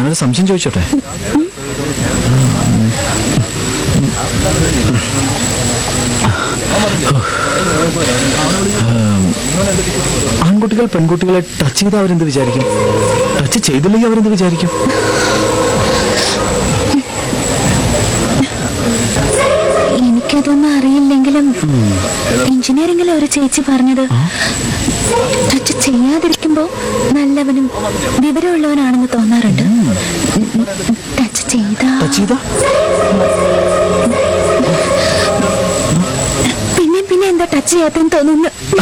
ഞാനൊരു സംശയം ചോദിച്ചോട്ടെ ആൺകുട്ടികൾ പെൺകുട്ടികളെ ടച്ച് ചെയ്താൽ അവരെന്ത് വിചാരിക്കും ടച്ച് ചെയ്തില്ലെങ്കിൽ അവരെന്ത് വിചാരിക്കും എനിക്കതൊന്നും അറിയില്ലെങ്കിലും എഞ്ചിനീയറിംഗിലെ ഒരു ചേച്ചി പറഞ്ഞത് ടച്ച് ചെയ്യാതിരിക്കുമ്പോ നല്ലവനും വിവരമുള്ളവനാണെന്ന് തോന്നാറുണ്ട് ടച്ച് ചെയ്താ ടച്ച് ചെയ്താ പിന്നെ പിന്നെ എന്താ ടച്ച് ചെയ്യാത്തെന്ന് തോന്നുന്നു